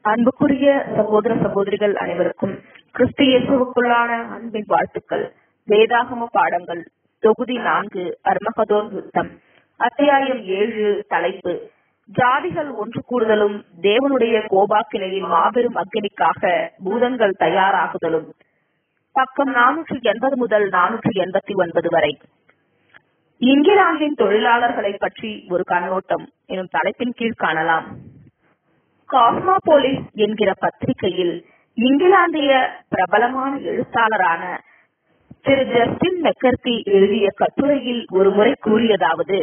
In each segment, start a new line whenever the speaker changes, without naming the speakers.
அன்புக்குரிய சகோதர சகோதரிகள் அனைவருக்கும் கிறிஸ்து இயேசுவுக்குள்ளான அன்பின் வாழ்த்துக்கள் வேதாகம பாடங்கள் தொகுதி நான்கு அர்மகதோன் யுத்தம் அத்தியாயம் ஏழு தலைப்பு ஜாதிகள் ஒன்று கூடுதலும் தேவனுடைய கோபாக்கினையின் மாபெரும் அக்கினிக்காக பூதங்கள் தயாராகுதலும் பக்கம் நானூற்று எண்பது முதல் நானூற்று எண்பத்தி ஒன்பது வரை இங்கிலாந்தின் தொழிலாளர்களை பற்றி ஒரு கண்ணோட்டம் எனும் தலைப்பின் கீழ் காணலாம் காஸ்மாபோலிஸ் என்கிற பத்திரிகையில் இங்கிலாந்திய பிரபலமான எழுத்தாளரான திரு ஜஸ்டின் மெக்கர்த்தி எழுதிய கட்டுரையில் ஒரு முறை கூறியதாவது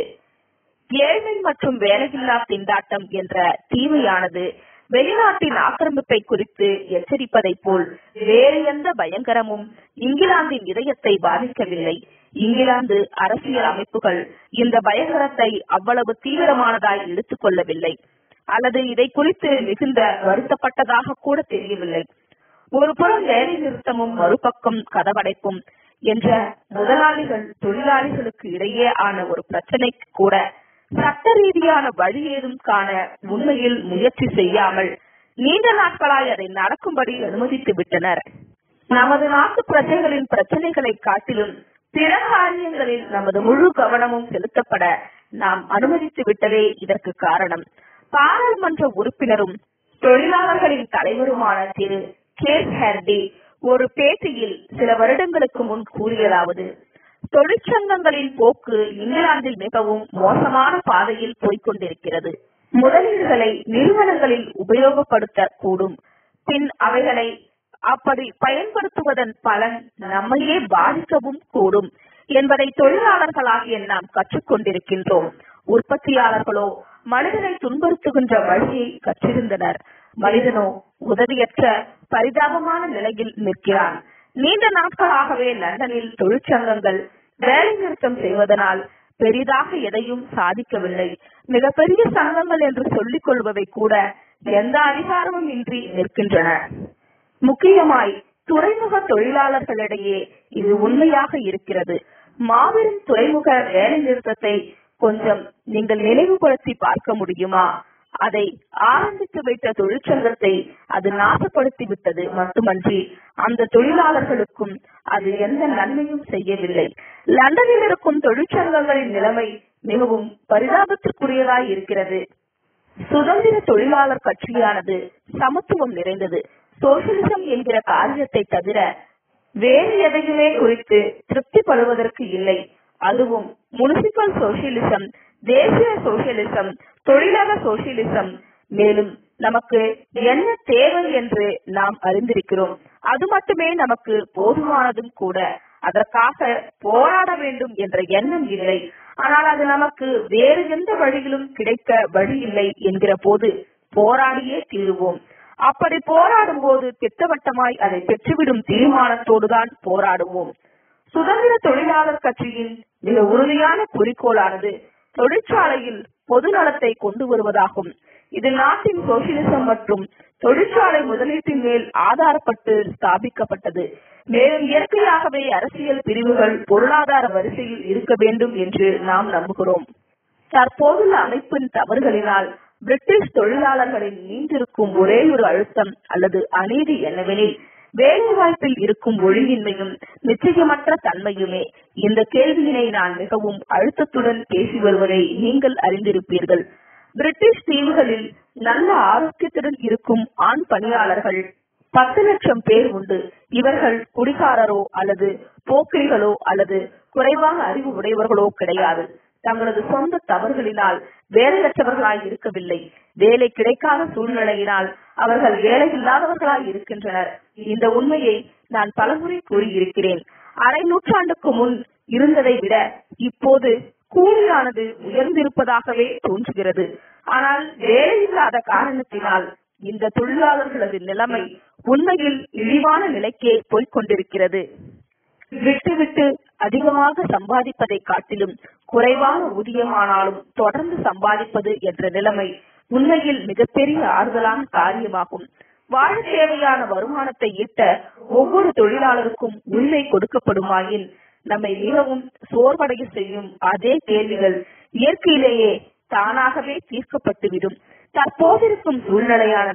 ஏழ்மை மற்றும் வேலையில்லா திண்டாட்டம் என்ற தீமையானது வெளிநாட்டின் ஆக்கிரமிப்பை குறித்து எச்சரிப்பதைப் போல் வேறு எந்த பயங்கரமும் இங்கிலாந்தின் இதயத்தை பாதிக்கவில்லை இங்கிலாந்து அரசியல் அமைப்புகள் இந்த பயங்கரத்தை அவ்வளவு தீவிரமானதாய் எடுத்துக் கொள்ளவில்லை அல்லது இதை குறித்து மிகுந்த வருத்தப்பட்டதாக கூட தெரியவில்லை ஒரு புறம் வேலை நிறுத்தமும் மறுபக்கம் கதவடைப்பும் என்ற முதலாளிகள் தொழிலாளிகளுக்கு இடையே ஆன ஒரு பிரச்சனைக்கு கூட சட்ட ரீதியான வழி ஏதும் காண உண்மையில் முயற்சி செய்யாமல் நீண்ட நாட்களாய் அதை நடக்கும்படி அனுமதித்து விட்டனர் நமது நாட்டு பிரஜைகளின் பிரச்சனைகளை காட்டிலும் பிற காரியங்களில் நமது முழு கவனமும் செலுத்தப்பட நாம் அனுமதித்து விட்டதே இதற்கு காரணம் பாராளுமன்ற உறுப்பினரும் தொழிலாளர்களின் தலைவருமான திரு கேஸ் ஹெர்டி ஒரு பேட்டியில் சில வருடங்களுக்கு முன் கூறியதாவது தொழிற்சங்கங்களின் போக்கு இங்கிலாந்தில் மிகவும் மோசமான பாதையில் போய்கொண்டிருக்கிறது முதலீடுகளை நிறுவனங்களில் உபயோகப்படுத்த கூடும் பின் அவைகளை அப்படி பயன்படுத்துவதன் பலன் நம்மையே பாதிக்கவும் கூடும் என்பதை தொழிலாளர்களாகிய நாம் கற்றுக்கொண்டிருக்கின்றோம் உற்பத்தியாளர்களோ மனிதனை துன்புறுத்துகின்ற வழியை கற்றிருந்தனர் மனிதனோ உதவியற்ற பரிதாபமான நிலையில் நிற்கிறான் நீண்ட நாட்களாகவே லண்டனில் தொழிற்சங்கங்கள் வேலை நிறுத்தம் செய்வதனால் பெரிதாக எதையும் சாதிக்கவில்லை மிகப்பெரிய சங்கங்கள் என்று சொல்லிக் கொள்பவை கூட எந்த அதிகாரமும் இன்றி நிற்கின்றன முக்கியமாய் துறைமுக தொழிலாளர்களிடையே இது உண்மையாக இருக்கிறது மாபெரும் துறைமுக வேலை நிறுத்தத்தை கொஞ்சம் நீங்கள் நினைவுபடுத்தி பார்க்க முடியுமா அதை ஆரம்பித்து வைத்த தொழிற்சங்கத்தை அது நாசப்படுத்தி விட்டது மட்டுமன்றி அந்த தொழிலாளர்களுக்கும் அது எந்த நன்மையும் செய்யவில்லை லண்டனில் இருக்கும் தொழிற்சங்கங்களின் நிலைமை மிகவும் பரிதாபத்திற்குரியதாய் இருக்கிறது சுதந்திர தொழிலாளர் கட்சியானது சமத்துவம் நிறைந்தது சோசியலிசம் என்கிற காரியத்தை தவிர வேறு எதையுமே குறித்து திருப்திப்படுவதற்கு இல்லை அதுவும் முனிசிபல் சோசியலிசம் தேசிய சோசியலிசம் தொழிலக சோசியலிசம் மேலும் நமக்கு என்ன தேவை என்று நாம் அறிந்திருக்கிறோம் அது மட்டுமே நமக்கு போதுமானதும் கூட அதற்காக போராட வேண்டும் என்ற எண்ணம் இல்லை ஆனால் அது நமக்கு வேறு எந்த வழியிலும் கிடைக்க வழி இல்லை என்கிற போது போராடியே தீருவோம் அப்படி போராடும் போது திட்டவட்டமாய் அதை பெற்றுவிடும் தீர்மானத்தோடுதான் போராடுவோம் சுதந்திர தொழிலாளர் கட்சியின் மிக உறுதியான குறிக்கோளானது தொழிற்சாலையில் பொது நலத்தை கொண்டு வருவதாகும் இது நாட்டின் சோசியலிசம் மற்றும் தொழிற்சாலை முதலீட்டின் மேல் ஆதாரப்பட்டு ஸ்தாபிக்கப்பட்டது மேலும் இயற்கையாகவே அரசியல் பிரிவுகள் பொருளாதார வரிசையில் இருக்க வேண்டும் என்று நாம் நம்புகிறோம் தற்போதுள்ள அமைப்பின் தவறுகளினால் பிரிட்டிஷ் தொழிலாளர்களின் நீண்டிருக்கும் ஒரே ஒரு அழுத்தம் அல்லது அநீதி என்னவெனில் வேலை வாய்ப்பில் இருக்கும் ஒழுங்கின்மையும் நிச்சயமற்ற தன்மையுமே இந்த கேள்வியினை நான் மிகவும் அழுத்தத்துடன் பேசி வருவதை நீங்கள் அறிந்திருப்பீர்கள் பிரிட்டிஷ் தீவுகளில் நல்ல ஆரோக்கியத்துடன் இருக்கும் ஆண் பணியாளர்கள் பத்து லட்சம் பேர் உண்டு இவர்கள் குடிகாரரோ அல்லது போக்கிரிகளோ அல்லது குறைவான அறிவு உடையவர்களோ கிடையாது தங்களது சொந்த தவறுகளினால் வேலையற்றவர்களாய் இருக்கவில்லை வேலை கிடைக்காத சூழ்நிலையினால் அவர்கள் வேலை இல்லாதவர்களாய் இருக்கின்றனர் இந்த உண்மையை நான் பலமுறை கூறியிருக்கிறேன் அரை நூற்றாண்டுக்கு முன் இருந்ததை விட இப்போது கூலியானது உயர்ந்திருப்பதாகவே தோன்றுகிறது ஆனால் வேலையில்லாத காரணத்தினால் இந்த தொழிலாளர்களது நிலைமை உண்மையில் இழிவான நிலைக்கே போய்கொண்டிருக்கிறது விட்டு விட்டு அதிகமாக சம்பாதிப்பதை காட்டிலும் குறைவான ஊதியமானாலும் தொடர்ந்து சம்பாதிப்பது என்ற நிலைமை உண்மையில் மிகப்பெரிய ஆறுதலான காரியமாகும் வாழ தேவையான வருமானத்தை ஈட்ட ஒவ்வொரு தொழிலாளருக்கும் உரிமை கொடுக்கப்படுமாயின் நம்மை மிகவும் சோர்வடைய செய்யும் அதே கேள்விகள் இயற்கையிலேயே தானாகவே தீர்க்கப்பட்டுவிடும் தற்போதிருக்கும் சூழ்நிலையானது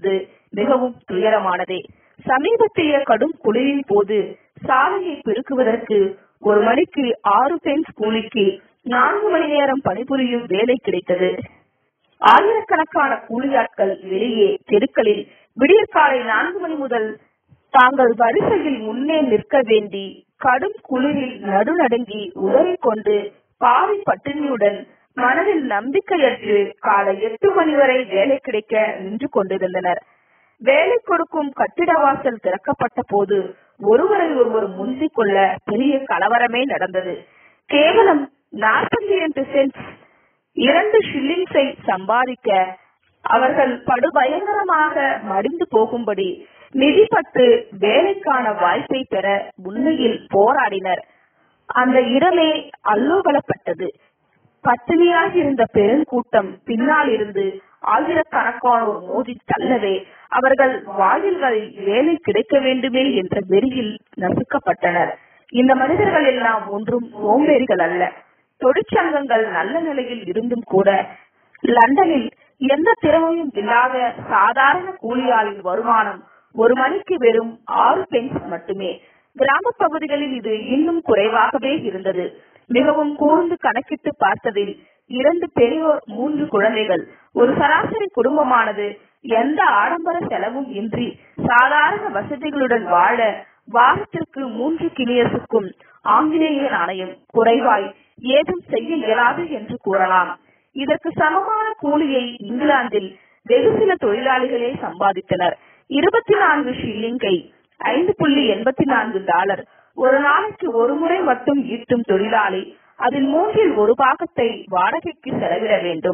மிகவும் துயரமானதே சமீபத்திய கடும் குளிரின் போது சாலையை பெருக்குவதற்கு ஒரு மணிக்கு ஆறு பென்ஸ் கூலிக்கு நான்கு மணி நேரம் பணிபுரியும் வேலை கிடைத்தது ஆயிரக்கணக்கான கூலியாட்கள் வெளியே தெருக்களில் விடியற்காலை நான்கு மணி முதல் தாங்கள் வரிசையில் முன்னே நிற்க வேண்டி கடும் குளிரில் நடுநடுங்கி உதறிக்கொண்டு பாவி பட்டினியுடன் மனதில் நம்பிக்கையற்று காலை எட்டு மணி வரை வேலை கிடைக்க நின்று கொண்டிருந்தனர் வேலை கொடுக்கும் கட்டிட வாசல் திறக்கப்பட்ட போது ஒருவரை ஒருவர் முந்திக் கொள்ள பெரிய கலவரமே நடந்தது கேவலம் நாற்பத்தி எட்டு சென்ட் இரண்டு ஷில்லிங்ஸை சம்பாதிக்க அவர்கள் படுபயங்கரமாக மடிந்து போகும்படி நிதிப்பட்டு வேலைக்கான வாய்ப்பை பெற உண்மையில் போராடினர் அந்த இடமே அல்லோகலப்பட்டது பட்டினியாக இருந்த பெருங்கூட்டம் பின்னால் இருந்து ஆயிரக்கணக்கானோர் மோதி தள்ளவே அவர்கள் வாயில்களில் வேலை கிடைக்க வேண்டுமே என்ற வெறியில் நசுக்கப்பட்டனர் இந்த மனிதர்கள் எல்லாம் ஒன்றும் சோம்பேறிகள் அல்ல தொழிற்சங்கங்கள் நல்ல நிலையில் இருந்தும் கூட லண்டனில் எந்த திறமையும் இல்லாத சாதாரண கூலியாளின் வருமானம் ஒரு மணிக்கு வெறும் ஆறு பென்ஸ் மட்டுமே கிராம பகுதிகளில் இது இன்னும் குறைவாகவே இருந்தது மிகவும் கூர்ந்து கணக்கிட்டு பார்த்ததில் இரண்டு பெரியோர் மூன்று குழந்தைகள் ஒரு சராசரி குடும்பமானது எந்த ஆடம்பர செலவும் இன்றி சாதாரண வசதிகளுடன் வாழ வாரத்திற்கு மூன்று கிளியஸுக்கும் ஆங்கிலேய நாணயம் குறைவாய் ஏதும் செய்ய இயலாது என்று கூறலாம் இதற்கு சமமான கூலியை இங்கிலாந்தில் வெகு சில தொழிலாளிகளே சம்பாதித்தனர் இருபத்தி நான்கு ஷில்லிங்கை ஐந்து புள்ளி எண்பத்தி நான்கு டாலர் ஒரு நாளைக்கு ஒரு முறை மட்டும் ஈட்டும் தொழிலாளி அதில் மூன்றில் ஒரு பாகத்தை வாடகைக்கு செலவிட வேண்டும்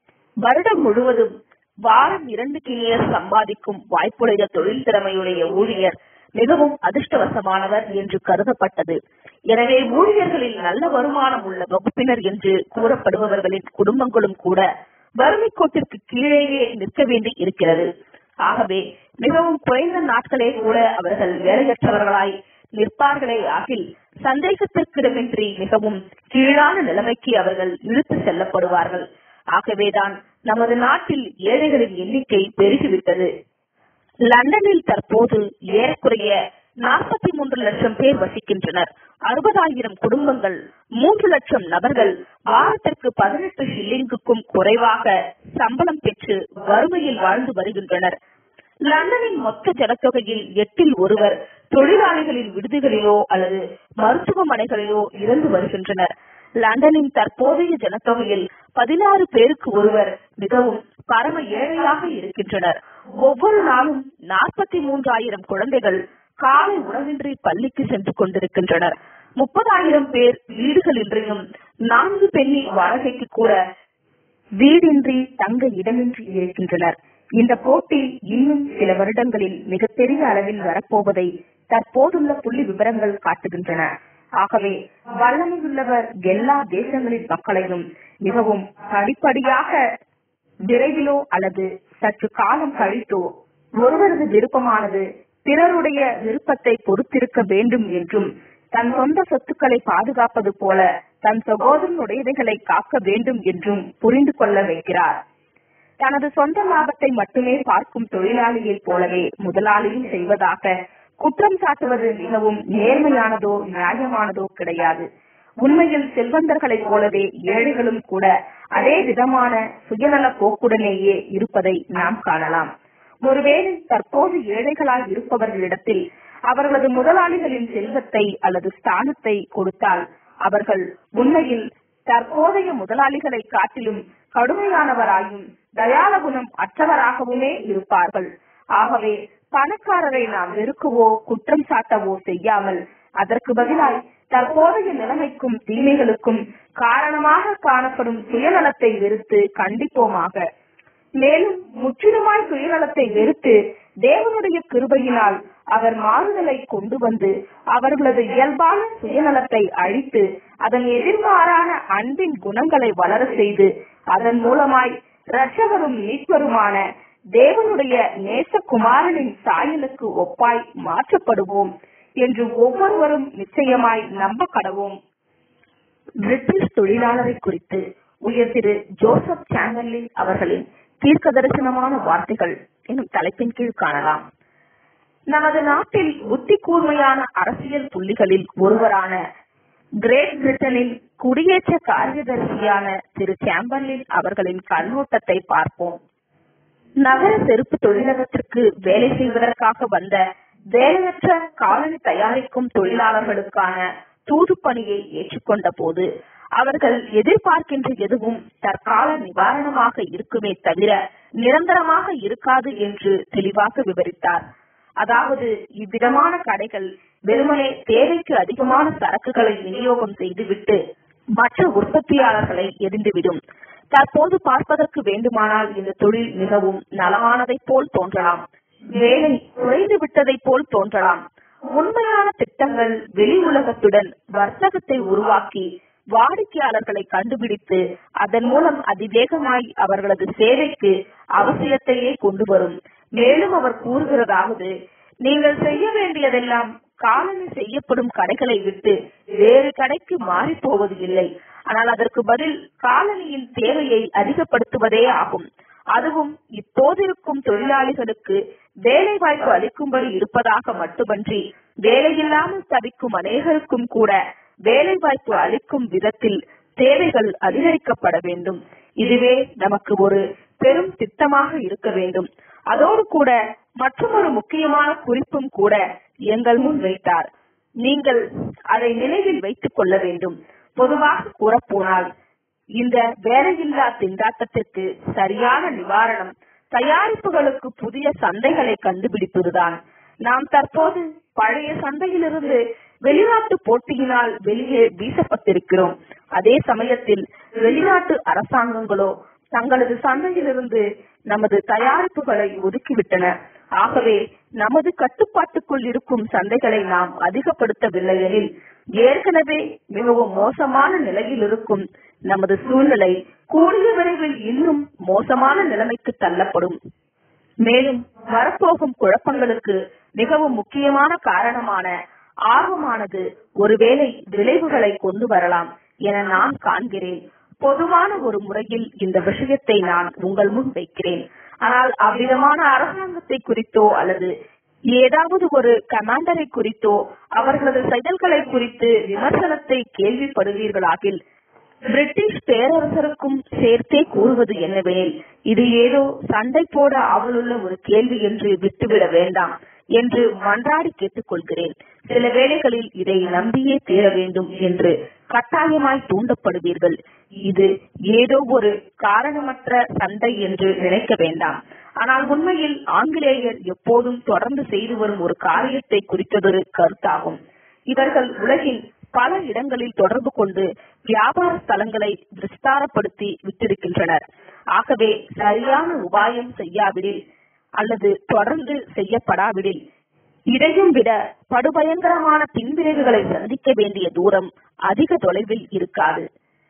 வருடம் முழுவதும் வாரம் இரண்டு கிளியர் சம்பாதிக்கும் வாய்ப்புடைய தொழில் திறமையுடைய ஊழியர் மிகவும் அதிர்ஷ்டவசமானவர் என்று கருதப்பட்டது எனவே ஊழியர்களில் நல்ல வருமானம் உள்ள வகுப்பினர் என்று கூறப்படுபவர்களின் குடும்பங்களும் கூட வறுமை கோட்டிற்கு கீழேயே நிற்க வேண்டி இருக்கிறது ஆகவே மிகவும் குறைந்த நாட்களே கூட அவர்கள் வேலையற்றவர்களாய் நிற்பார்களே ஆகில் சந்தேகத்திற்கிடமின்றி மிகவும் கீழான நிலைமைக்கு அவர்கள் இழுத்து செல்லப்படுவார்கள் ஆகவேதான் நமது நாட்டில் ஏழைகளின் எண்ணிக்கை பெருகிவிட்டது லண்டனில் தற்போது ஏறக்குறைய நாற்பத்தி மூன்று லட்சம் பேர் வசிக்கின்றனர் அறுபதாயிரம் குடும்பங்கள் மூன்று லட்சம் நபர்கள் வாரத்திற்கு பதினெட்டு ஷில்லிங்குக்கும் குறைவாக சம்பளம் பெற்று வறுமையில் வாழ்ந்து வருகின்றனர் லண்டனின் மொத்த ஜனத்தொகையில் எட்டில் ஒருவர் தொழிலாளிகளின் விடுதிகளிலோ அல்லது மருத்துவமனைகளிலோ இறந்து வருகின்றனர் லண்டனின் தற்போதைய ஜனத்தொகையில் பதினாறு பேருக்கு ஒருவர் மிகவும் பரம ஏழையாக இருக்கின்றனர் ஒவ்வொரு நாளும் நாற்பத்தி மூன்றாயிரம் குழந்தைகள் காலை உணவின்றி பள்ளிக்கு சென்று கொண்டிருக்கின்றனர் முப்பதாயிரம் பேர் வீடுகளின்றியும் நான்கு பெண்ணி வாடகைக்கு கூட வீடின்றி தங்க இடமின்றி இருக்கின்றனர் இந்த போட்டி இன்னும் சில வருடங்களில் மிகப்பெரிய அளவில் வரப்போவதை தற்போதுள்ள புள்ளி விவரங்கள் காட்டுகின்றன ஆகவே வல்லமையுள்ளவர் எல்லா தேசங்களின் மக்களையும் மிகவும் படிப்படியாக விரைவிலோ அல்லது சற்று காலம் கழித்தோ ஒருவரது விருப்பமானது பிறருடைய விருப்பத்தை பொறுத்திருக்க வேண்டும் என்றும் தன் சொந்த சொத்துக்களை பாதுகாப்பது போல தன் சகோதரனுடையவைகளை காக்க வேண்டும் என்றும் புரிந்து கொள்ள வைக்கிறார் தனது சொந்த லாபத்தை மட்டுமே பார்க்கும் தொழிலாளியைப் போலவே முதலாளியும் செய்வதாக குற்றம் சாட்டுவது மிகவும் நேர்மையானதோ நியாயமானதோ கிடையாது உண்மையில் செல்வந்தர்களைப் போலவே ஏழைகளும் கூட அதே விதமான சுயநல போக்குடனேயே இருப்பதை நாம் காணலாம் ஒருவேளை தற்போது ஏழைகளாய் இருப்பவர்களிடத்தில் அவர்களது முதலாளிகளின் செல்வத்தை அல்லது ஸ்தானத்தை கொடுத்தால் அவர்கள் உண்மையில் தற்போதைய முதலாளிகளை காட்டிலும் கடுமையானவராயும் தயால குணம் அற்றவராகவுமே இருப்பார்கள் ஆகவே பணக்காரரை நாம் வெறுக்கவோ குற்றம் சாட்டவோ செய்யாமல் அதற்கு பதிலாய் தற்போதைய நிலைமைக்கும் தீமைகளுக்கும் காரணமாக காணப்படும் சுயநலத்தை வெறுத்து கண்டிப்போமாக மேலும் முற்றிலுமாய் சுயநலத்தை வெறுத்து தேவனுடைய கிருபையினால் அவர் மாறுதலை கொண்டு வந்து அவர்களது இயல்பான சுயநலத்தை அழித்து அதன் எதிர்மாறான அன்பின் குணங்களை வளர செய்து அதன் மூலமாய் இரட்சகரும் மீட்பருமான தேவனுடைய நேசகுமாரனின் சாயலுக்கு ஒப்பாய் மாற்றப்படுவோம் என்று ஒவ்வொருவரும் நிச்சயமாய் நம்ப கடவோம் பிரிட்டிஷ் தொழிலாளரை குறித்து உயர் திரு ஜோசப் சாம்பர்லின் அவர்களின் தீர்க்க தரிசனமான வார்த்தைகள் எனும் தலைப்பின் கீழ் காணலாம் நமது நாட்டில் புத்தி கூர்மையான அரசியல் புள்ளிகளில் ஒருவரான கிரேட் பிரிட்டனின் குடியேற்ற காரியதர்சியான திரு சாம்பர்லின் அவர்களின் கண்ணோட்டத்தை பார்ப்போம் நகர செருப்பு தொழிலகத்திற்கு வேலை செய்வதற்காக வந்த வேலையற்ற காலனி தயாரிக்கும் தொழிலாளர்களுக்கான தூது பணியை ஏற்றுக்கொண்ட போது அவர்கள் எதிர்பார்க்கின்ற எதுவும் தற்கால நிவாரணமாக இருக்குமே தவிர நிரந்தரமாக இருக்காது என்று தெளிவாக விவரித்தார் அதாவது இவ்விதமான கடைகள் வெறுமனே தேவைக்கு அதிகமான சரக்குகளை விநியோகம் செய்துவிட்டு மற்ற உற்பத்தியாளர்களை எரிந்துவிடும் தற்போது பார்ப்பதற்கு வேண்டுமானால் இந்த தொழில் மிகவும் நலமானதை போல் தோன்றலாம் வேலை குறைந்து விட்டதை போல் தோன்றலாம் உண்மையான திட்டங்கள் வெளி உலகத்துடன் வர்த்தகத்தை உருவாக்கி வாடிக்கையாளர்களை கண்டுபிடித்து அதன் மூலம் அதிவேகமாய் அவர்களது சேவைக்கு அவசியத்தையே கொண்டு வரும் மேலும் அவர் கூறுகிறதாவது நீங்கள் செய்ய வேண்டியதெல்லாம் காலனி செய்யப்படும் கடைகளை விட்டு வேறு கடைக்கு மாறி போவது இல்லை ஆனால் அதற்கு பதில் காலனியின் தேவையை அதிகப்படுத்துவதே ஆகும் அதுவும் இப்போதிருக்கும் தொழிலாளிகளுக்கு வேலை வாய்ப்பு அளிக்கும்படி இருப்பதாக மட்டுமன்றி வேலையில்லாமல் தவிக்கும் அநேகருக்கும் கூட வேலை வாய்ப்பு அளிக்கும் விதத்தில் தேவைகள் அதிகரிக்கப்பட வேண்டும் இதுவே நமக்கு ஒரு பெரும் திட்டமாக இருக்க வேண்டும் அதோடு கூட மற்றொரு முக்கியமான குறிப்பும் கூட எங்கள் முன் வைத்தார் நீங்கள் அதை நினைவில் வைத்துக் கொள்ள வேண்டும் பொதுவாக கூறப்போனால் இந்த வேலையில்லா திண்டாட்டத்திற்கு சரியான நிவாரணம் தயாரிப்புகளுக்கு புதிய சந்தைகளை கண்டுபிடிப்பதுதான் நாம் தற்போது பழைய சந்தையிலிருந்து வெளிநாட்டு போட்டியினால் வெளியே வீசப்பட்டிருக்கிறோம் அதே சமயத்தில் வெளிநாட்டு அரசாங்கங்களோ தங்களது சந்தையிலிருந்து நமது தயாரிப்புகளை ஒதுக்கிவிட்டன ஆகவே நமது கட்டுப்பாட்டுக்குள் இருக்கும் சந்தைகளை நாம் அதிகப்படுத்தவில்லை எனில் ஏற்கனவே மிகவும் மோசமான நிலையில் இருக்கும் நமது சூழ்நிலை கூடிய விரைவில் இன்னும் மோசமான நிலைமைக்கு தள்ளப்படும் மேலும் வரப்போகும் குழப்பங்களுக்கு மிகவும் முக்கியமான காரணமான ஆர்வமானது ஒருவேளை விளைவுகளை கொண்டு வரலாம் என நான் காண்கிறேன் பொதுவான ஒரு முறையில் இந்த விஷயத்தை நான் உங்கள் முன் வைக்கிறேன் ஆனால் அவ்விதமான அரசாங்கத்தை குறித்தோ அல்லது ஏதாவது ஒரு கமாண்டரை குறித்தோ அவர்களது செயல்களை குறித்து விமர்சனத்தை கேள்விப்படுவீர்களாகில் பிரிட்டிஷ் பேரரசருக்கும் சேர்த்தே கூறுவது என்னவெனில் இது ஏதோ சண்டை போட அவளுள்ள ஒரு கேள்வி என்று விட்டுவிட வேண்டாம் என்று மன்றாடி கேட்டுக்கொள்கிறேன் சில வேளைகளில் இதை நம்பியே தீர வேண்டும் என்று கட்டாயமாய் தூண்டப்படுவீர்கள் இது ஏதோ ஒரு காரணமற்ற சண்டை என்று நினைக்க வேண்டாம் ஆனால் உண்மையில் ஆங்கிலேயர் எப்போதும் தொடர்ந்து செய்து வரும் ஒரு காரியத்தை குறித்ததொரு கருத்தாகும் இவர்கள் உலகின் பல இடங்களில் தொடர்பு கொண்டு வியாபார ஸ்தலங்களை விஸ்தாரப்படுத்தி விட்டிருக்கின்றனர் ஆகவே சரியான உபாயம் செய்யாவிடில் அல்லது தொடர்ந்து செய்யப்படாவிடில் இதையும் விட படுபயங்கரமான பின்விளைவுகளை சந்திக்க வேண்டிய தூரம் அதிக தொலைவில் இருக்காது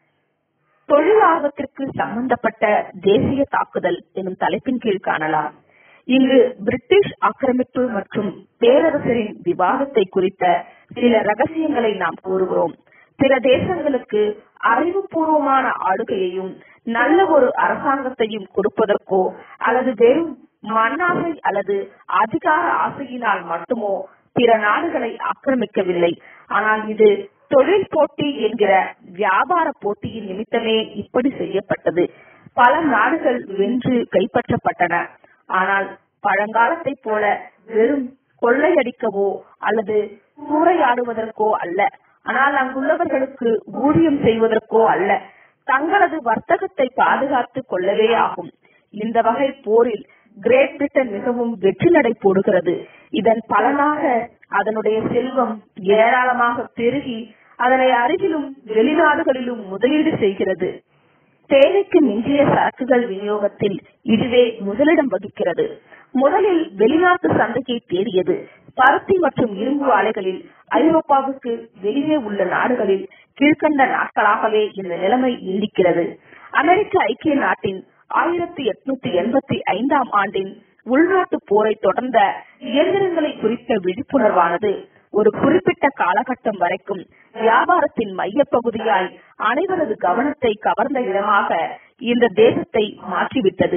தொழில் ஆர்வத்திற்கு சம்பந்தப்பட்ட தேசிய தாக்குதல் எனும் தலைப்பின் கீழ் காணலாம் இங்கு பிரிட்டிஷ் ஆக்கிரமிப்பு மற்றும் பேரரசரின் விவாதத்தை குறித்த சில ரகசியங்களை நாம் கூறுகிறோம் பிற தேசங்களுக்கு அறிவுபூர்வமான ஆளுகையையும் நல்ல ஒரு அரசாங்கத்தையும் கொடுப்பதற்கோ அல்லது வெறும் மண்ணாசை அல்லது அதிகார ஆசையினால் மட்டுமோ பிற நாடுகளை ஆக்கிரமிக்கவில்லை ஆனால் இது தொழில் போட்டி என்கிற வியாபார போட்டியின் நிமித்தமே இப்படி செய்யப்பட்டது பல நாடுகள் வென்று கைப்பற்றப்பட்டன ஆனால் பழங்காலத்தை போல வெறும் கொள்ளையடிக்கவோ அல்லது சூறையாடுவதற்கோ அல்ல ஆனால் அங்குள்ளவர்களுக்கு ஊதியம் செய்வதற்கோ அல்ல தங்களது வர்த்தகத்தை பாதுகாத்துக் கொள்ளவே ஆகும் இந்த வகை போரில் கிரேட் பிரிட்டன் மிகவும் வெற்றி நடை போடுகிறது இதன் பலனாக அதனுடைய செல்வம் ஏராளமாக பெருகி அதனை அருகிலும் வெளிநாடுகளிலும் முதலீடு செய்கிறது தேவைக்கு மிஞ்சிய சரக்குகள் விநியோகத்தில் இதுவே முதலிடம் வகிக்கிறது முதலில் வெளிநாட்டு சந்தையை தேடியது பருத்தி மற்றும் இரும்பு ஆலைகளில் ஐரோப்பாவுக்கு வெளியே உள்ள நாடுகளில் கீழ்கண்ட நாட்களாகவே இந்த நிலைமை நீடிக்கிறது அமெரிக்க ஐக்கிய நாட்டின் ஆயிரத்தி எட்நூத்தி எண்பத்தி ஐந்தாம் ஆண்டின் உள்நாட்டு போரை தொடர்ந்த இயந்திரங்களை குறித்த விழிப்புணர்வானது ஒரு குறிப்பிட்ட காலகட்டம் வரைக்கும் வியாபாரத்தின் மையப்பகுதியாய் அனைவரது கவனத்தை கவர்ந்த விதமாக இந்த தேசத்தை மாற்றிவிட்டது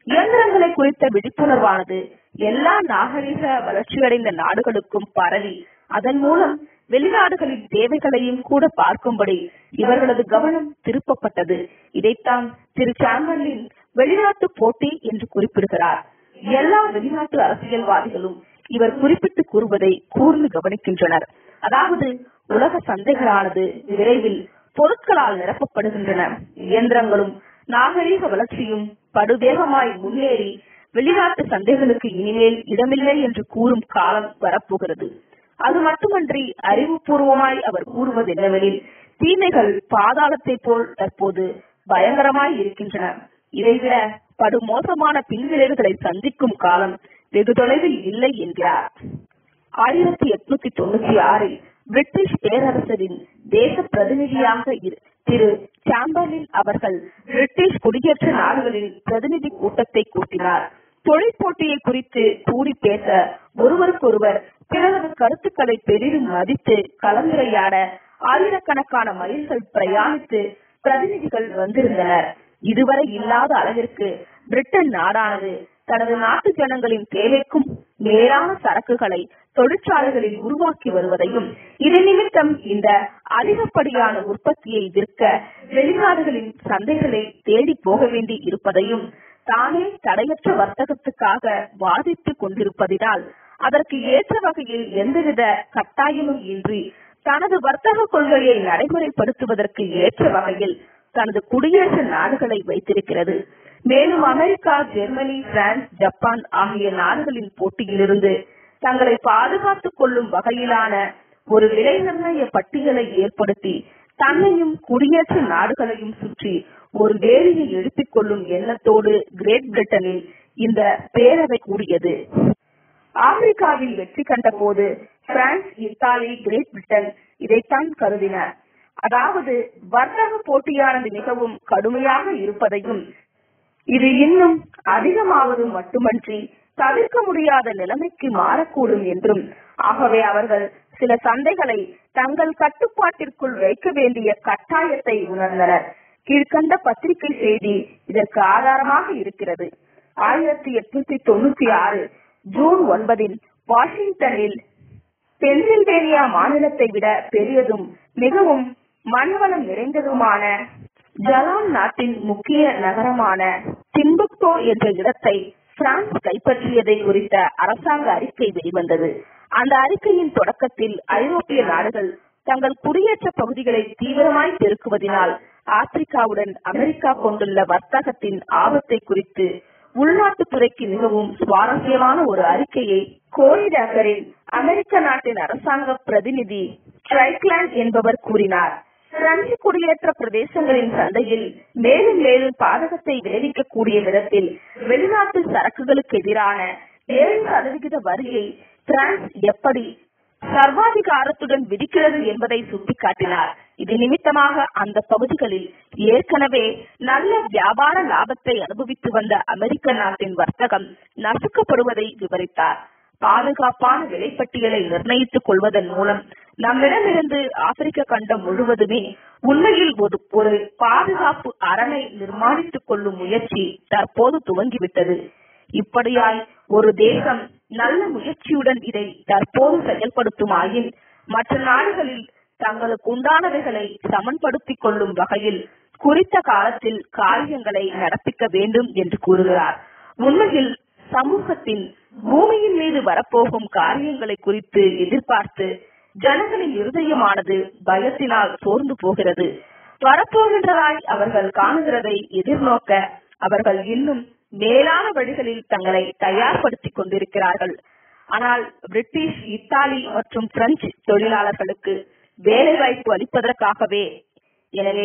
இயந்திரங்களை குறித்த விழிப்புணர்வானது எல்லா நாகரிக வளர்ச்சியடைந்த நாடுகளுக்கும் பரவி அதன் மூலம் வெளிநாடுகளின் தேவைகளையும் கூட பார்க்கும்படி இவர்களது கவனம் திருப்பப்பட்டது இதைத்தான் திரு சாம்பர்லின் வெளிநாட்டு போட்டி என்று குறிப்பிடுகிறார் எல்லா வெளிநாட்டு அரசியல்வாதிகளும் இவர் குறிப்பிட்டு கூறுவதை கூர்ந்து கவனிக்கின்றனர் அதாவது உலக சந்தைகளானது விரைவில் பொருட்களால் நிரப்பப்படுகின்றன இயந்திரங்களும் நாகரீக வளர்ச்சியும் படுவேகமாய் முன்னேறி வெளிநாட்டு சந்தைகளுக்கு இனிமேல் இடமில்லை என்று கூறும் காலம் வரப்போகிறது அது மட்டுமன்றி அறிவுபூர்வமாய் அவர் கூறுவது என்னவெனில் தீமைகள் பாதாளத்தை போல் தற்போது பயங்கரமாய் இருக்கின்றன இதைவிட படுமோசமான பின்விளைவுகளை சந்திக்கும் காலம் வெகு தொலைவில் இல்லை என்கிறார் ஆயிரத்தி எட்நூத்தி தொண்ணூத்தி ஆறில் பிரிட்டிஷ் பேரரசரின் தேச பிரதிநிதியாக திரு சாம்பர்லின் அவர்கள் பிரிட்டிஷ் குடியேற்ற நாடுகளின் பிரதிநிதி கூட்டத்தை கூட்டினார் தொழில் போட்டியை குறித்து கூறி பேச ஒருவருக்கொருவர் பிறரது கருத்துக்களை பெரிதும் மதித்து கலந்துரையாட ஆயிரக்கணக்கான மைல்கள் பிரயாணித்து பிரதிநிதிகள் வந்திருந்தனர் இதுவரை இல்லாத அளவிற்கு பிரிட்டன் நாடானது தனது நாட்டு ஜனங்களின் தேவைக்கும் மேலான சரக்குகளை தொழிற்சாலைகளில் உருவாக்கி வருவதையும் இதன் நிமித்தம் இந்த அதிகப்படியான உற்பத்தியை விற்க வெளிநாடுகளின் சந்தைகளை தேடி போக வேண்டி இருப்பதையும் தானே தடையற்ற வர்த்தகத்துக்காக வாதிட்டுக் கொண்டிருப்பதினால் அதற்கு ஏற்ற வகையில் எந்தவித கட்டாயமும் இன்றி தனது வர்த்தக கொள்கையை நடைமுறைப்படுத்துவதற்கு ஏற்ற வகையில் தனது குடியேற்ற நாடுகளை வைத்திருக்கிறது மேலும் அமெரிக்கா ஜெர்மனி பிரான்ஸ் ஜப்பான் ஆகிய நாடுகளின் போட்டியிலிருந்து தங்களை பாதுகாத்துக் கொள்ளும் வகையிலான ஒரு விலை நிர்ணய பட்டியலை ஏற்படுத்தி தன்னையும் குடியேற்ற நாடுகளையும் சுற்றி ஒரு வேலியை எழுப்பிக் கொள்ளும் எண்ணத்தோடு கிரேட் பிரிட்டனில் இந்த பேரவை கூடியது ஆப்பிரிக்காவில் வெற்றி கண்ட போது பிரான்ஸ் இத்தாலி கிரேட் பிரிட்டன் இதைத்தான் கருதின அதாவது வர்த்தக போட்டியானது மிகவும் கடுமையாக இருப்பதையும் இது இன்னும் அதிகமாவது மட்டுமன்றி தவிர்க்க முடியாத நிலைமைக்கு மாறக்கூடும் என்றும் ஆகவே அவர்கள் சில சந்தைகளை தங்கள் கட்டுப்பாட்டிற்குள் வைக்க வேண்டிய கட்டாயத்தை உணர்ந்தனர் கீழ்கண்ட பத்திரிகை செய்தி இதற்கு ஆதாரமாக இருக்கிறது ஆயிரத்தி எட்நூத்தி தொண்ணூத்தி ஆறு ஜூன் ஒன்பதில் வாஷிங்டனில் பென்சில்வேனியா மாநிலத்தை விட பெரியதும் மிகவும் மண்வளம் நிறைந்ததுமான ஜலான் நாட்டின் முக்கிய நகரமான டிம்புக்டோ என்ற இடத்தை பிரான்ஸ் கைப்பற்றியதை குறித்த அரசாங்க அறிக்கை வெளிவந்தது அந்த அறிக்கையின் தொடக்கத்தில் ஐரோப்பிய நாடுகள் தங்கள் குடியேற்ற பகுதிகளை தீவிரமாய் பெருக்குவதனால் ஆப்பிரிக்காவுடன் அமெரிக்கா கொண்டுள்ள வர்த்தகத்தின் ஆபத்தை குறித்து உள்நாட்டுத்துறைக்கு மிகவும் சுவாரஸ்யமான ஒரு அறிக்கையை கோரிடாக்கரின் அமெரிக்க நாட்டின் அரசாங்க பிரதிநிதி ட்ரைக்லாண்ட் என்பவர் கூறினார் பிரெஞ்சு குடியேற்ற பிரதேசங்களின் சந்தையில் மேலும் மேலும் பாதகத்தை விளைவிக்கக்கூடிய விதத்தில் வெளிநாட்டு சரக்குகளுக்கு எதிரான ஏழு சதவிகித வரியை பிரான்ஸ் எப்படி சர்வாதிகாரத்துடன் விதிக்கிறது என்பதை சுட்டிக்காட்டினார் இது நிமித்தமாக அந்த பகுதிகளில் ஏற்கனவே நல்ல வியாபார லாபத்தை அனுபவித்து வந்த அமெரிக்க நாட்டின் வர்த்தகம் நசுக்கப்படுவதை விவரித்தார் பாதுகாப்பான விலைப்பட்டியலை நிர்ணயித்துக் கொள்வதன் மூலம் நம்மிடமிருந்து ஆப்பிரிக்க கண்டம் முழுவதுமே உண்மையில் ஒரு ஒரு பாதுகாப்பு அரணை நிர்மாணித்துக் கொள்ளும் முயற்சி தற்போது துவங்கிவிட்டது இப்படியாய் ஒரு தேசம் நல்ல முயற்சியுடன் இதை தற்போது செயல்படுத்துமாயின் மற்ற நாடுகளில் தங்களுக்கு உண்டானவைகளை சமன்படுத்திக் கொள்ளும் வகையில் குறித்த காலத்தில் காரியங்களை நடப்பிக்க வேண்டும் என்று கூறுகிறார் உண்மையில் சமூகத்தின் பூமியின் மீது வரப்போகும் காரியங்களை குறித்து எதிர்பார்த்து ஜனங்களின் இருதயமானது பயத்தினால் சோர்ந்து போகிறது வரப்போகின்றதாய் அவர்கள் காணுகிறதை எதிர்நோக்க அவர்கள் இன்னும் மேலான வழிகளில் தங்களை தயார்படுத்திக் கொண்டிருக்கிறார்கள் ஆனால் பிரிட்டிஷ் இத்தாலி மற்றும் பிரெஞ்சு தொழிலாளர்களுக்கு வேலை வாய்ப்பு அளிப்பதற்காகவே எனவே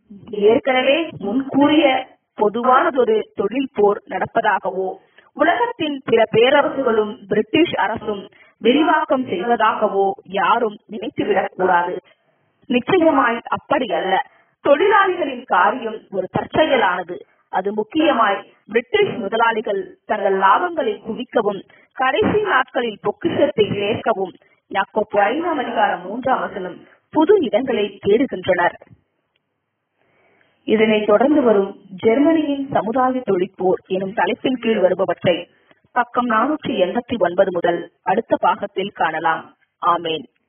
ஏற்கனவே முன்கூறிய பொதுவானதொரு தொழில் போர் நடப்பதாகவோ உலகத்தின் பிற பேரரசுகளும் பிரிட்டிஷ் அரசும் விரிவாக்கம் செய்வதாகவோ யாரும் நினைத்துவிடக் கூடாது நிச்சயமாய் அப்படி அல்ல தொழிலாளிகளின் காரியம் ஒரு தற்செயலானது அது முக்கியமாய் பிரிட்டிஷ் முதலாளிகள் தங்கள் லாபங்களை குவிக்கவும் கடைசி நாட்களில் பொக்கிஷத்தை சேர்க்கவும் யாக்கோப்பு ஐந்தாம் அதிகாரம் மூன்றாம் வசனம் புது இடங்களை தேடுகின்றனர் இதனைத் தொடர்ந்து வரும் ஜெர்மனியின் சமுதாய தொழிற்போர் எனும் தலைப்பின் கீழ் வருபவற்றை பக்கம் நானூற்றி எண்பத்தி ஒன்பது முதல் அடுத்த பாகத்தில் காணலாம் ஆமேன்